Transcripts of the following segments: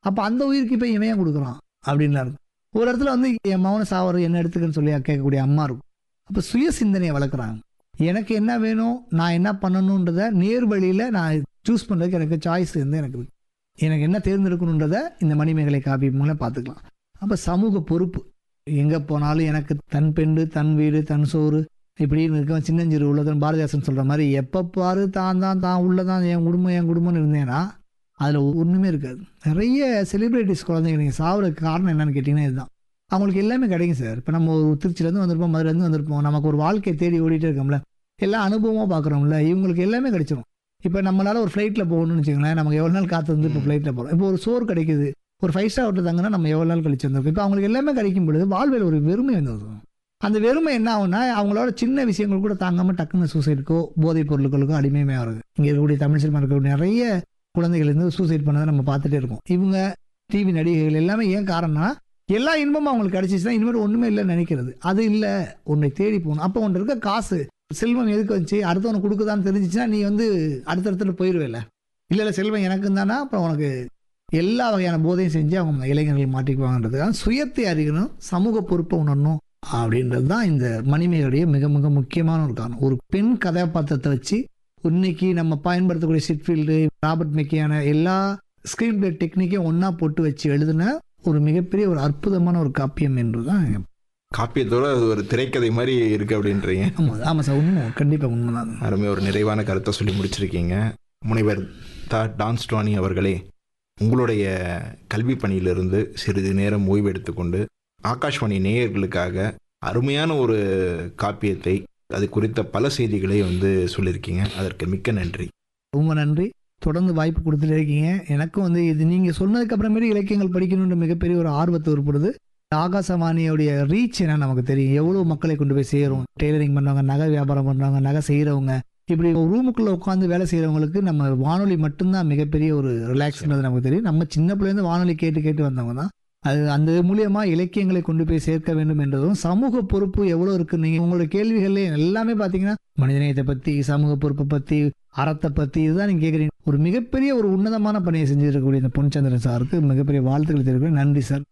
அப்போ அந்த உயிருக்கு இப்போ இவன் ஏன் கொடுக்குறான் அப்படின்னு இருக்கும் ஒரு இடத்துல வந்து என் மௌன சாவர என்ன எடுத்துக்கன்னு சொல்லி கேட்கக்கூடிய அம்மா இருக்கும் அப்போ சுய சிந்தனையை வளர்க்குறாங்க எனக்கு என்ன வேணும் நான் என்ன பண்ணணுன்றத நேர் வழியில் நான் சூஸ் பண்ணுறதுக்கு எனக்கு சாய்ஸ் வந்து எனக்கு இருக்கு எனக்கு என்ன தேர்ந்தெடுக்கணுன்றத இந்த மணிமேகலை காப்பி மூலம் பார்த்துக்கலாம் அப்போ சமூக பொறுப்பு எங்கே போனாலும் எனக்கு தன் பெண்டு தன் வீடு தன் சோறு இப்படின்னு இருக்க சின்னஞ்சிறு உள்ளதன் பாரதிதாசன் சொல்கிற மாதிரி எப்போ பாரு தான் தான் தான் உள்ளதான் என் குடும்பம் என் குடும்பம்னு இருந்தேன்னா அதில் ஒன்றுமே இருக்காது நிறைய செலிப்ரிட்டிஸ் குழந்தைங்க நீங்கள் சாவுறதுக்கு காரணம் என்னன்னு கேட்டிங்கன்னா இதுதான் அவங்களுக்கு எல்லாமே கிடைக்கும் சார் இப்போ நம்ம ஒரு திருச்சிலேருந்து வந்திருப்போம் மதுரைலேருந்து வந்திருப்போம் நமக்கு ஒரு வாழ்க்கையை தேடி ஓடிட்டே இருக்கோம்ல எல்லா அனுபவமாக பார்க்குறோம்ல இவங்களுக்கு எல்லாமே கிடைச்சிரும் இப்போ நம்மளால ஒரு ஃப்ளைட்டில் போகணும்னு வச்சுக்கோங்களேன் நமக்கு எவ்வளோ நாள் காத்து வந்து இப்போ ஃப்ளைட்டில் போகிறோம் இப்போ ஒரு சோறு கிடைக்குது ஒரு ஃபைவ் ஸ்டார் ஹோட்டல் தாங்கன்னா நம்ம எவ்வளோ நாள் கழிச்சு வந்திருக்கோம் இப்போ அவங்களுக்கு எல்லாமே கிடைக்கும் பொழுது வாழ்வில் ஒரு வெறுமை வந்து வரும். அந்த வெறுமை என்ன ஆகும்னா அவங்களோட சின்ன விஷயங்கள் கூட தாங்காமல் டக்குன்னு சூசைடுக்கோ போதைப் பொருட்களுக்கோ அடிமையுமே ஆகுது இங்கே இருக்கக்கூடிய தமிழ் சினிமா இருக்கக்கூடிய நிறைய குழந்தைகள் இருந்து சூசைட் பண்ணதை நம்ம பார்த்துட்டே இருக்கோம் இவங்க டிவி நடிகைகள் எல்லாமே ஏன் காரணம்னா எல்லா இன்பமும் அவங்களுக்கு கிடைச்சிச்சுன்னா இனிமேல் ஒன்றுமே இல்லைன்னு நினைக்கிறது அது இல்லை உன்னை தேடி போகணும் அப்போ உன்ட்ட இருக்க காசு செல்வம் எதுக்கு வச்சு அடுத்தவனுக்கு கொடுக்குதான்னு தெரிஞ்சிச்சுன்னா நீ வந்து அடுத்தடுத்துட்டு போயிடுவேல இல்லை இல்லை செல்வம் எனக்கு தானா அப்புறம் உனக்கு எல்லா வகையான போதையும் செஞ்சு அவங்க இளைஞர்கள் மாட்டிக்குவாங்கன்றதுக்காக சுயத்தை அறியணும் சமூக பொறுப்பை உணரணும் அப்படின்றது தான் இந்த மணிமேகடைய மிக மிக முக்கியமான ஒரு காரணம் ஒரு பெண் கதாபாத்திரத்தை வச்சு இன்னைக்கு நம்ம பயன்படுத்தக்கூடிய சிட்ஃபீல்டு ராபர்ட் மெக்கியான எல்லா ஸ்க்ரீன் பிளே டெக்னிக்கையும் ஒன்றா போட்டு வச்சு எழுதின ஒரு மிகப்பெரிய ஒரு அற்புதமான ஒரு காப்பியம் என்று தான் காப்பியத்தோட அது ஒரு திரைக்கதை மாதிரி இருக்கு அப்படின்றீங்க ஆமாம் ஆமாம் சார் உண்மை கண்டிப்பாக உண்மை தான் அருமை ஒரு நிறைவான கருத்தை சொல்லி முடிச்சிருக்கீங்க முனைவர் தா டான்ஸ் டோனி அவர்களே உங்களுடைய கல்வி பணியிலிருந்து சிறிது நேரம் ஓய்வு எடுத்துக்கொண்டு ஆகாஷ்வாணி நேயர்களுக்காக அருமையான ஒரு காப்பியத்தை அது குறித்த பல செய்திகளை வந்து சொல்லியிருக்கீங்க அதற்கு மிக்க நன்றி ரொம்ப நன்றி தொடர்ந்து வாய்ப்பு கொடுத்துட்டே இருக்கீங்க எனக்கும் வந்து இது நீங்கள் சொன்னதுக்கு அப்புறமேட்டு இலக்கியங்கள் படிக்கணுன்ற மிகப்பெரிய ஒரு ஆர்வத்தை ஏற்படுது ஆகாசவாணியோடைய ரீச் என்ன நமக்கு தெரியும் எவ்வளோ மக்களை கொண்டு போய் சேரும் டெய்லரிங் பண்ணுறவங்க நகை வியாபாரம் பண்ணுறவங்க நகை செய்கிறவங்க இப்படி ஒரு ரூமுக்குள்ளே உட்காந்து வேலை செய்கிறவங்களுக்கு நம்ம வானொலி மட்டும்தான் மிகப்பெரிய ஒரு ரிலாக்ஸ்ன்றது நமக்கு தெரியும் நம்ம சின்ன பிள்ளைலேருந்து வானொலி கேட்டு கேட்டு வந்தவங்க தான் அது அந்த மூலியமா இலக்கியங்களை கொண்டு போய் சேர்க்க வேண்டும் என்றதும் சமூக பொறுப்பு எவ்வளோ இருக்கு நீங்க உங்களோட கேள்விகளே எல்லாமே பார்த்தீங்கன்னா மனிதநேயத்தை பத்தி சமூக பொறுப்பை பத்தி அறத்தை பத்தி இதுதான் நீங்க கேட்குறீங்க ஒரு மிகப்பெரிய ஒரு உன்னதமான பணியை செஞ்சிருக்கக்கூடிய இந்த பொன்சந்திரன் சாருக்கு மிகப்பெரிய வாழ்த்துக்கள் தெரிவிக்கிறேன் நன்றி சார்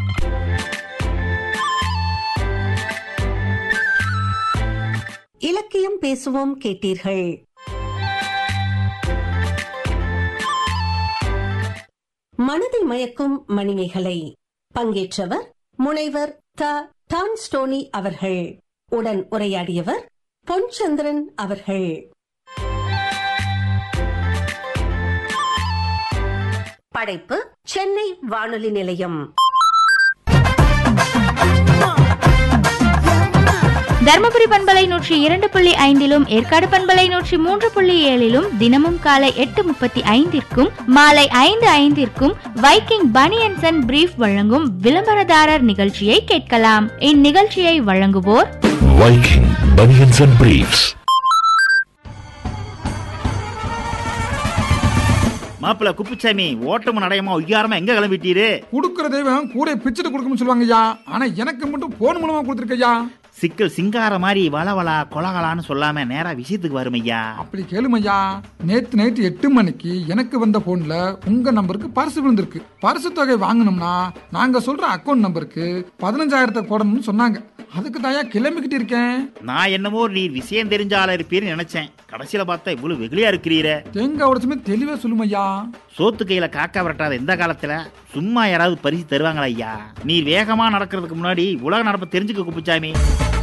இலக்கியம் பேசுவோம் கேட்டீர்கள் மனதை மயக்கும் மணிமேகலை பங்கேற்றவர் முனைவர் த டான்ஸ்டோனி அவர்கள் உடன் உரையாடியவர் பொன்சந்திரன் அவர்கள் படைப்பு சென்னை வானொலி நிலையம் தர்மபுரி பண்பலை நூற்றி இரண்டு புள்ளி ஐந்திலும் ஏற்காடு பண்பலை நூற்றி மூன்று புள்ளி ஏழிலும் தினமும் காலை எட்டு முப்பத்தி ஐந்திற்கும் மாலை ஐந்து ஐந்திற்கும் வைக்கிங் பனியன்சன் அண்ட் பிரீஃப் வழங்கும் விளம்பரதாரர் நிகழ்ச்சியை கேட்கலாம் இந்நிகழ்ச்சியை வழங்குவோர் Viking Bunions and Briefs. மாப்பிள்ள குப்புசாமி ஓட்டமும் நடையமா ஒய்யாரமா எங்க கிளம்பிட்டீரு கொடுக்கிற தெய்வம் கூட பிச்சுட்டு கொடுக்கணும்னு சொல்லுவாங்க ஐயா ஆனா எனக்கு மட்டும் போன் மூலமா கொடுத்துருக்கையா சிக்கல் சிங்கார மாதிரி வளவளா கொலகலான்னு சொல்லாம நேரா விஷயத்துக்கு வரும் ஐயா அப்படி கேளுமையா நேத்து நைட்டு எட்டு மணிக்கு எனக்கு வந்த போன்ல உங்க நம்பருக்கு பரிசு விழுந்திருக்கு பரிசு தொகை வாங்கணும்னா நாங்க சொல்ற அக்கௌண்ட் நம்பருக்கு பதினஞ்சாயிரத்தை போடணும்னு சொன்னாங்க அதுக்கு தாயா கிளம்பிக்கிட்டு இருக்கேன் நான் என்னமோ நீ விஷயம் தெரிஞ்ச ஆளா இருப்பீர்னு நினைச்சேன் கடைசியில பார்த்தா இவ்வளவு வெகுளியா இருக்கிறீரே தேங்காய் உடச்சுமே தெளிவா சொல்லுமையா சோத்து கையில காக்கா விரட்டாத இந்த காலத்துல சும்மா யாராவது பரிசு தருவாங்களா ஐயா நீ வேகமா நடக்கிறதுக்கு முன்னாடி உலக நடப்பை தெரிஞ்சுக்க குப்புச்சாமி